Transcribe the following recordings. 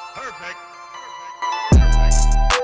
Perfect. Perfect.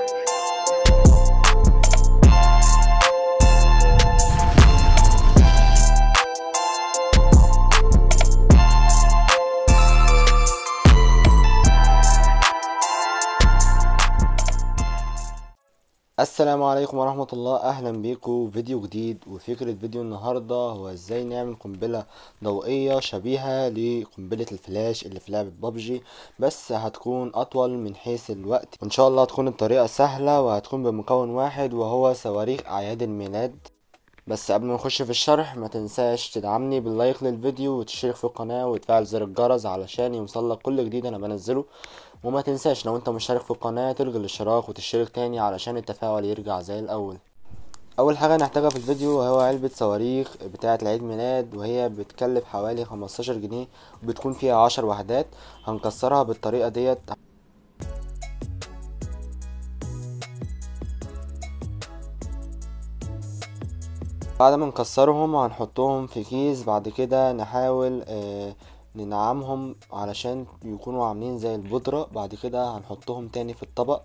السلام عليكم ورحمة الله أهلا بيكم فيديو جديد وفكرة فيديو النهاردة هو ازاي نعمل قنبلة ضوئية شبيهة لقنبلة الفلاش اللي في لعبة بابجي بس هتكون أطول من حيث الوقت وإن شاء الله هتكون الطريقة سهلة وهتكون بمكون واحد وهو صواريخ أعياد الميلاد بس قبل ما نخش في الشرح ما تنساش تدعمني باللايك للفيديو وتشترك في القناة وتفعل زر الجرس علشان يوصلك كل جديد انا بنزله وما تنساش لو انت مشترك في القناة تلغي الاشتراك وتشترك تاني علشان التفاعل يرجع زي الاول اول حاجة هنحتاجها في الفيديو هو علبة صواريخ بتاعة العيد ميلاد وهي بتكلف حوالي خمستاشر جنيه وبتكون فيها عشر وحدات هنكسرها بالطريقة ديت بعد ما نكسرهم هنحطهم في كيس بعد كده نحاول آه ننعمهم علشان يكونوا عاملين زي البودرة بعد كده هنحطهم تاني في الطبق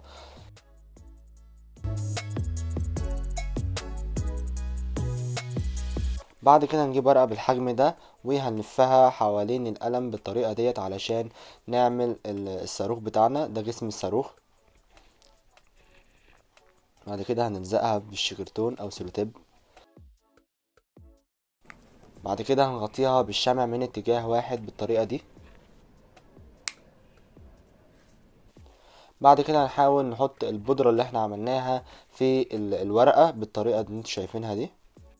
بعد كده نجيب ورقة بالحجم ده وهنلفها حوالين القلم بالطريقة ديت علشان نعمل الصاروخ بتاعنا ده جسم الصاروخ بعد كده هنلزقها بالشكرتون او سلوتيب بعد كده هنغطيها بالشمع من اتجاه واحد بالطريقة دي بعد كده هنحاول نحط البودرة اللي احنا عملناها في الورقة بالطريقة اللي انتوا شايفينها دي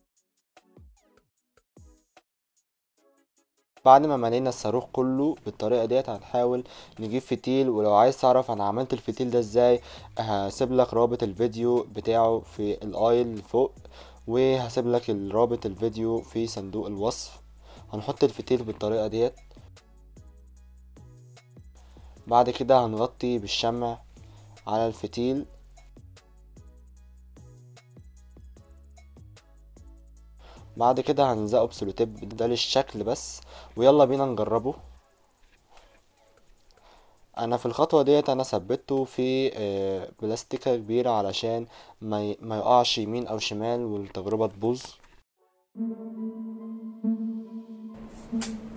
بعد ما ملينا الصاروخ كله بالطريقه ديت هنحاول نجيب فتيل ولو عايز تعرف انا عملت الفتيل ده ازاي هسيب لك رابط الفيديو بتاعه في الايل فوق وهسيب لك الرابط الفيديو في صندوق الوصف هنحط الفتيل بالطريقه ديت بعد كده هنغطي بالشمع على الفتيل بعد كده هنلزقه بسلوتيب ده للشكل بس ويلا بينا نجربه انا في الخطوه ديت انا ثبته في بلاستيكه كبيره علشان ما ما يقعش يمين او شمال والتجربه تبوظ